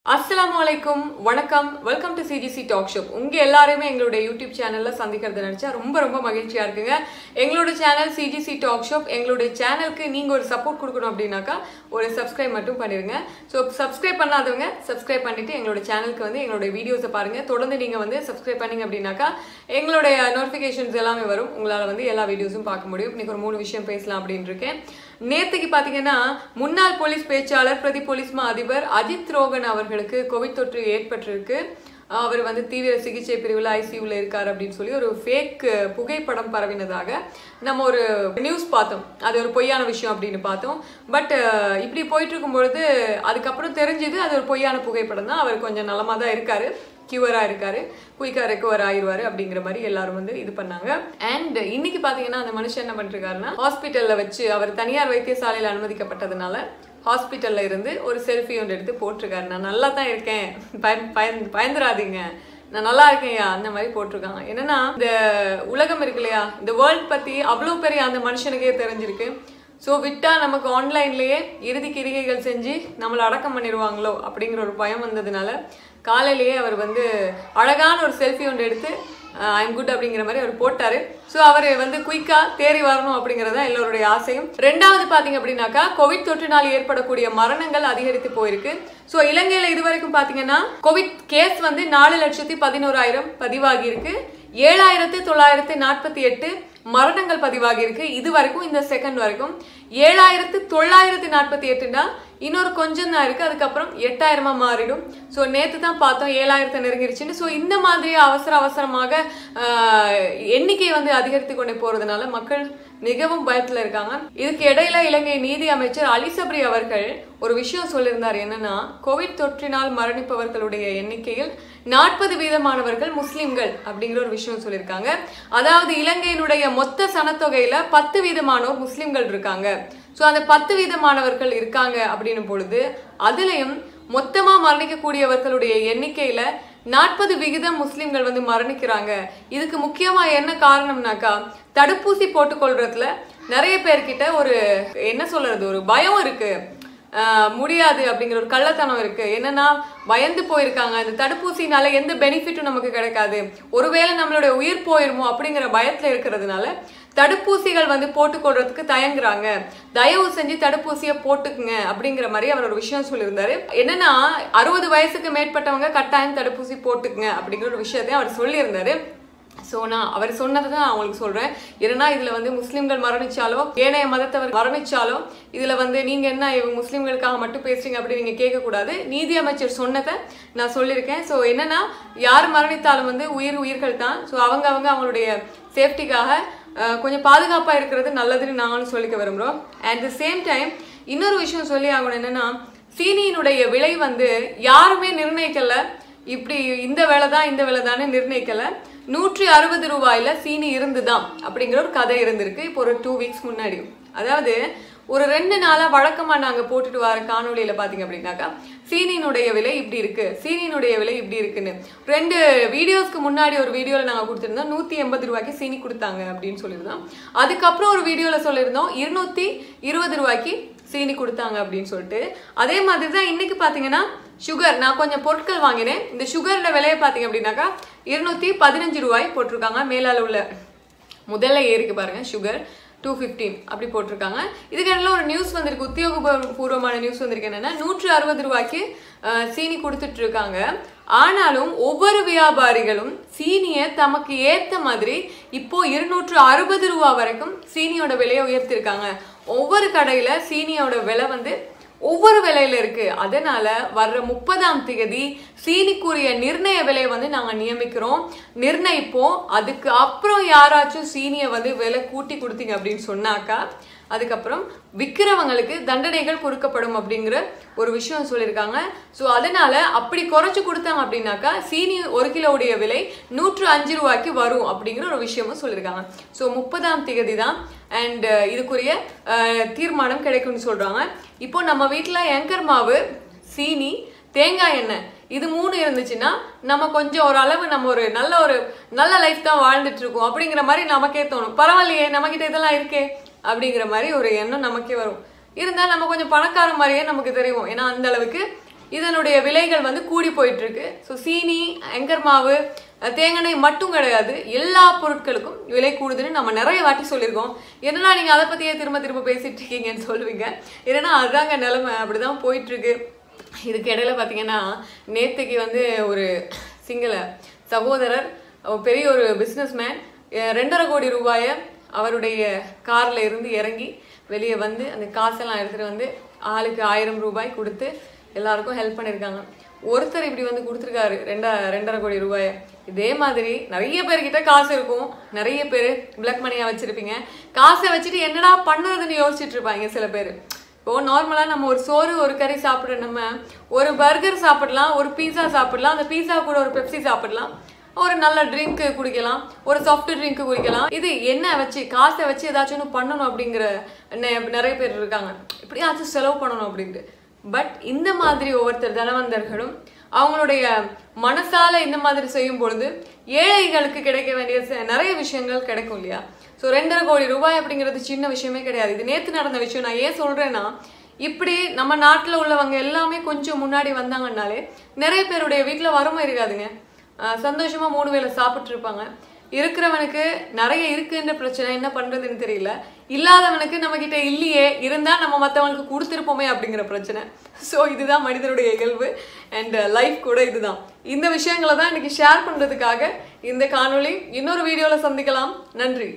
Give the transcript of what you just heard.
அஸ்ஸலாமு அலைக்கும் வணக்கம் welcome to CGC talk shop உங்க எல்லாரையுமே எங்களுடைய யூடியூப் சேனல்ல சந்திக்கிறது நினைச்சா ரொம்ப ரொம்ப மகிழ்ச்சியா இருக்குங்க எங்களோட சேனல் சிஜிசி டாக் ஷோப் எங்களுடைய சேனலுக்கு நீங்க ஒரு சப்போர்ட் கொடுக்கணும் அப்படின்னாக்கா ஒரு சப்ஸ்கிரைப் மட்டும் பண்ணிருங்க ஸோ சப்ஸ்கிரைப் பண்ணாதவங்க சப்ஸ்கிரைப் பண்ணிட்டு எங்களோட சேனலுக்கு வந்து எங்களுடைய வீடியோஸை பாருங்க தொடர்ந்து நீங்க வந்து சப்ஸ்கிரைப் பண்ணீங்க அப்படின்னாக்கா எங்களுடைய நோட்டிஃபிகேஷன்ஸ் எல்லாமே வரும் உங்களால வந்து எல்லா வீடியோஸும் பார்க்க முடியும் இன்னைக்கு ஒரு மூணு விஷயம் பேசலாம் அப்படின்னு இருக்கேன் நேத்துக்கு பாத்தீங்கன்னா முன்னாள் போலீஸ் பேச்சாளர் பிரதி போலீஸ் மா அதிபர் அஜித் ரோகன் அவர்களுக்கு கோவிட் தொற்று ஏற்பட்டிருக்கு அவர் வந்து தீவிர சிகிச்சை பிரிவில் ஐசியூவில் இருக்கார் அப்படின்னு சொல்லி ஒரு ஃபேக் புகைப்படம் பரவினதாக நம்ம ஒரு நியூஸ் பார்த்தோம் அது ஒரு பொய்யான விஷயம் அப்படின்னு பார்த்தோம் பட் இப்படி போயிட்டு இருக்கும் பொழுது அதுக்கப்புறம் தெரிஞ்சது அது ஒரு பொய்யான புகைப்படம் தான் அவர் கொஞ்சம் நலமாக தான் இருக்காரு கியூவராக இருக்காரு குயிக்காக ரெக்கவர் ஆயிடுவாரு அப்படிங்கிற மாதிரி எல்லாரும் வந்து இது பண்ணாங்க அண்ட் இன்னைக்கு பார்த்தீங்கன்னா அந்த மனுஷன் என்ன பண்ணிருக்காருன்னா ஹாஸ்பிட்டலில் வச்சு அவர் தனியார் வைத்தியசாலையில் அனுமதிக்கப்பட்டதுனால ஹாஸ்பிட்டல்ல இருந்து ஒரு செல்ஃபி ஒன்று எடுத்து போட்டிருக்காரு நான் நல்லா தான் இருக்கேன் பயன் பயன் பயந்துராதீங்க நான் நல்லா இருக்கேன்யா அந்த மாதிரி போட்டிருக்காங்க என்னன்னா இந்த உலகம் இருக்கு இல்லையா இந்த வேர்ல்ட் பத்தி அவ்வளோ பெரிய அந்த மனுஷனுக்கே தெரிஞ்சிருக்கு ஸோ விட்டா நமக்கு ஆன்லைன்லயே இறுதி கிரிகைகள் செஞ்சு நம்மளை அடக்கம் பண்ணிடுவாங்களோ அப்படிங்கிற ஒரு பயம் வந்ததுனால காலையிலேயே அவர் வந்து அழகான ஒரு செல்ஃபி ஒன்று எடுத்து ஐம் குட் அப்படிங்கிற மாதிரி அவர் போட்டாரு ஸோ அவர் வந்து குயிக்கா தேறி வரணும் அப்படிங்கறத எல்லோருடைய ஆசையும் ரெண்டாவது பாத்தீங்க அப்படின்னாக்கா கோவிட் தொற்றினால் ஏற்படக்கூடிய மரணங்கள் அதிகரித்து போயிருக்கு ஸோ இலங்கையில இதுவரைக்கும் பாத்தீங்கன்னா கோவிட் கேஸ் வந்து நாலு லட்சத்தி பதினோராயிரம் பதிவாகி இருக்கு ஏழாயிரத்து தொள்ளாயிரத்து நாற்பத்தி எட்டு மரணங்கள் பதிவாகி இருக்கு இது வரைக்கும் இந்த செகண்ட் வரைக்கும் ஏழாயிரத்து தொள்ளாயிரத்து நாற்பத்தி எட்டுனா இன்னொரு கொஞ்சம் தான் இருக்கு அதுக்கப்புறம் எட்டாயிரமா மாறிடும் ஸோ நேற்று தான் பார்த்தோம் ஏழாயிரத்தை நெருங்கிருச்சுன்னு ஸோ இந்த மாதிரி அவசர அவசரமாக எண்ணிக்கை வந்து அதிகரித்து கொண்டே போறதுனால மக்கள் மிகவும் பயத்துல இருக்காங்க இதுக்கு இடையில இலங்கை நீதி அமைச்சர் அலிசப்ரி அவர்கள் ஒரு விஷயம் சொல்லியிருந்தார் என்னன்னா கோவிட் தொற்றினால் மரணிப்பவர்களுடைய எண்ணிக்கையில் நாற்பது வீதமானவர்கள் முஸ்லிம்கள் அப்படிங்கிற ஒரு விஷயம் சொல்லியிருக்காங்க அதாவது இலங்கையினுடைய மொத்த சனத்தொகையில பத்து வீதமானோர் முஸ்லிம்கள் இருக்காங்க ஸோ அந்த பத்து வீதமானவர்கள் இருக்காங்க அப்படின்னும் பொழுது அதுலயும் மொத்தமா மரணிக்கக்கூடியவர்களுடைய எண்ணிக்கையில நாற்பது விகிதம் முஸ்லிம்கள் வந்து மரணிக்கிறாங்க இதுக்கு முக்கியமா என்ன காரணம்னாக்கா தடுப்பூசி போட்டுக்கொள்றதுல நிறைய பேர்கிட்ட ஒரு என்ன சொல்றது ஒரு பயம் இருக்கு முடியாது அப்படிங்கிற ஒரு கள்ளத்தனம் இருக்கு என்னன்னா பயந்து போயிருக்காங்க இந்த தடுப்பூசினால எந்த பெனிஃபிட்டும் நமக்கு கிடைக்காது ஒருவேளை நம்மளுடைய உயிர் போயிருமோ அப்படிங்கிற பயத்துல இருக்கிறதுனால தடுப்பூசிகள் வந்து போட்டுக்கொள்றதுக்கு தயங்குறாங்க தயவு செஞ்சு தடுப்பூசியை போட்டுக்குங்க அப்படிங்கிற மாதிரி அவர் ஒரு விஷயம் சொல்லியிருந்தாரு என்னன்னா அறுபது வயசுக்கு மேற்பட்டவங்க கட்டாயம் தடுப்பூசி போட்டுக்குங்க அப்படிங்கிற ஒரு விஷயத்தையும் அவர் சொல்லியிருந்தாரு ஸோ நான் அவர் சொன்னதை தான் நான் உங்களுக்கு சொல்கிறேன் ஏன்னா இதில் வந்து முஸ்லீம்கள் மரணிச்சாலோ ஏனைய மதத்தவர் மரணிச்சாலோ இதில் வந்து நீங்கள் என்ன இவங்க முஸ்லீம்களுக்காக மட்டும் பேசுறீங்க அப்படி நீங்கள் கேட்கக்கூடாது நீதி அமைச்சர் சொன்னதை நான் சொல்லியிருக்கேன் ஸோ என்னன்னா யார் மரணித்தாலும் வந்து உயிர் உயிர்கள் தான் ஸோ அவங்க அவங்க அவங்களுடைய சேஃப்டிக்காக கொஞ்சம் பாதுகாப்பாக இருக்கிறது நல்லதுன்னு நாங்களும் சொல்லிக்க விரும்புகிறோம் அட் த சேம் டைம் இன்னொரு விஷயம் சொல்லி ஆகணும் என்னன்னா சீனியினுடைய விலை வந்து யாருமே நிர்ணயிக்கல இப்படி இந்த வேலை தான் இந்த வேலை தானே நிர்ணயிக்கல நூற்றி அறுபது ரூபாயில சீனி இருந்துதான் அப்படிங்கிற ஒரு கதை இருந்திருக்கு இப்போ ஒரு டூ வீக்ஸ் முன்னாடி அதாவது ஒரு ரெண்டு நாளா வழக்கமா நாங்க போட்டுட்டு வர காணொலியில பாத்தீங்க அப்படின்னாக்கா சீனியினுடைய விலை இப்படி இருக்கு சீனியினுடைய விலை இப்படி இருக்குன்னு ரெண்டு வீடியோஸ்க்கு முன்னாடி ஒரு வீடியோல நாங்க கொடுத்திருந்தோம் நூத்தி எண்பது ரூபாய்க்கு சீனி கொடுத்தாங்க அப்படின்னு சொல்லியிருந்தோம் அதுக்கப்புறம் ஒரு வீடியோல சொல்லியிருந்தோம் இருநூத்தி இருபது ரூபாய்க்கு சீனி கொடுத்தாங்க அப்படின்னு சொல்லிட்டு அதே மாதிரி தான் இன்னைக்கு பாத்தீங்கன்னா சுகர் நான் கொஞ்சம் பொருட்கள் வாங்கினேன் இந்த சுகரோட விலையை பார்த்தீங்க அப்படின்னாக்கா இருநூத்தி பதினஞ்சு ரூபாய் போட்டிருக்காங்க மேலால உள்ள முதல்ல ஏறிக்கு பாருங்க சுகர் டூ ஃபிஃப்டீன் அப்படி போட்டிருக்காங்க இதுக்கிடையில ஒரு நியூஸ் வந்திருக்கு உத்தியோகபூர்வமான நியூஸ் வந்திருக்கு என்னன்னா நூற்று அறுபது ரூபாய்க்கு சீனி கொடுத்துட்டு இருக்காங்க ஆனாலும் ஒவ்வொரு வியாபாரிகளும் சீனியை தமக்கு ஏத்த மாதிரி இப்போ இருநூற்று அறுபது ரூபா வரைக்கும் சீனியோட விலையை உயர்த்திருக்காங்க ஒவ்வொரு கடையில சீனியோட விலை வந்து ஒவ்வொரு விலையில இருக்கு அதனால வர்ற முப்பதாம் தேதி சீனிக்குரிய நிர்ணய விலையை வந்து நாங்க நியமிக்கிறோம் நிர்ணயிப்போம் அதுக்கு அப்புறம் யாராச்சும் சீனியை வந்து விலை கூட்டி கொடுத்தீங்க அப்படின்னு சொன்னாக்கா அதுக்கப்புறம் விற்கிறவங்களுக்கு தண்டனைகள் கொடுக்கப்படும் அப்படிங்கிற ஒரு விஷயம் சொல்லியிருக்காங்க ஸோ அதனால அப்படி குறைச்சு கொடுத்தாங்க அப்படின்னாக்கா சீனி ஒரு கிலோவுடைய விலை நூற்று அஞ்சு ரூபாய்க்கு வரும் அப்படிங்கிற ஒரு விஷயமும் சொல்லியிருக்காங்க ஸோ முப்பதாம் தேதி தான் அண்ட் இதுக்குரிய தீர்மானம் கிடைக்கும்னு சொல்றாங்க இப்போ நம்ம வீட்டில் ஏங்கர் மாவு சீனி தேங்காய் எண்ணெய் இது மூணு இருந்துச்சுன்னா நம்ம கொஞ்சம் ஒரு அளவு நம்ம ஒரு நல்ல ஒரு நல்ல லைஃப் தான் வாழ்ந்துட்டு இருக்கோம் அப்படிங்கிற மாதிரி நமக்கே தோணும் பரவாயில்லையே நம்மகிட்ட இதெல்லாம் இருக்கே அப்படிங்கிற மாதிரி ஒரு எண்ணம் நமக்கே வரும் இருந்தால் நம்ம கொஞ்சம் பணக்கார மாதிரியே நமக்கு தெரியும் ஏன்னா அந்த அளவுக்கு இதனுடைய விலைகள் வந்து கூடி போயிட்டு இருக்கு ஸோ சீனி அங்கர் மாவு அஹ், தேங்காய் எண்ணெய் மட்டும் கிடையாது எல்லா பொருட்களுக்கும் விலை கூடுதுன்னு நம்ம நிறைய வாட்டி சொல்லியிருக்கோம் என்னன்னா நீங்க அதை பத்தியே திரும்ப திரும்ப பேசிட்டு இருக்கீங்கன்னு சொல்லுவீங்க ஏன்னா அதுதாங்க நிலைமை அப்படிதான் போயிட்டு இருக்கு இதுக்கு இடையில பார்த்தீங்கன்னா நேத்துக்கு வந்து ஒரு சிங்கள சகோதரர் அவர் பெரிய ஒரு பிஸ்னஸ்மேன் ரெண்டரை கோடி ரூபாயை அவருடைய கார்ல இருந்து இறங்கி வெளியே வந்து அந்த காசெல்லாம் எடுத்துட்டு வந்து ஆளுக்கு ஆயிரம் ரூபாய் கொடுத்து எல்லாருக்கும் ஹெல்ப் பண்ணியிருக்காங்க ஒருத்தர் இப்படி வந்து கொடுத்துருக்காரு ரெண்டா ரெண்டரை கோடி ரூபாயை இதே மாதிரி நிறைய பேர்கிட்ட காசு இருக்கும் நிறைய பேர் பிளாக் மணியா வச்சிருப்பீங்க காசை வச்சுட்டு என்னடா பண்ணுறதுன்னு யோசிச்சுட்டு இருப்பாங்க சில பேர் இப்போ நார்மலாக நம்ம ஒரு சோறு ஒரு கறி சாப்பிட்ற நம்ம ஒரு பர்கர் சாப்பிடலாம் ஒரு பீஸா சாப்பிடலாம் அந்த பீஸா கூட ஒரு பெப்சி சாப்பிடலாம் ஒரு நல்ல ட்ரிங்க் குடிக்கலாம் ஒரு சாஃப்ட் ட்ரிங்க் குடிக்கலாம் இது என்ன வச்சு காசை வச்சு ஏதாச்சும் ஒன்று பண்ணணும் அப்படிங்கிற நெ- நிறைய பேர் இருக்காங்க இப்படியாச்சும் செலவு பண்ணணும் அப்படின்ட்டு பட் இந்த மாதிரி ஒவ்வொருத்தர் தனவந்தர்களும் அவங்களுடைய மனசால இந்த மாதிரி செய்யும் பொழுது ஏழைகளுக்கு கிடைக்க வேண்டிய ச- நிறைய விஷயங்கள் கிடைக்கும் இல்லையா ஸோ ரெண்டரை கோடி ரூபாய் அப்படிங்கிறது சின்ன விஷயமே கிடையாது இது நேற்று நடந்த விஷயம் நான் ஏன் சொல்றேன்னா இப்படி நம்ம நாட்டில் உள்ளவங்க எல்லாமே கொஞ்சம் முன்னாடி வந்தாங்கன்னாலே நிறைய பேருடைய வீட்டில் வறுமை இருக்காதுங்க ஆஹ் சந்தோஷமா மூணு வேளை சாப்பிட்டு இருப்பாங்க இருக்கிறவனுக்கு நிறைய இருக்குன்ற பிரச்சனை என்ன பண்றதுன்னு தெரியல இல்லாதவனுக்கு நம்ம கிட்ட இல்லையே இருந்தா நம்ம மத்தவங்களுக்கு கொடுத்துருப்போமே அப்படிங்கிற பிரச்சனை ஸோ இதுதான் மனிதனுடைய இயல்பு அண்ட் லைஃப் கூட இதுதான் இந்த விஷயங்களை தான் இன்னைக்கு ஷேர் பண்றதுக்காக இந்த காணொளி இன்னொரு வீடியோல சந்திக்கலாம் நன்றி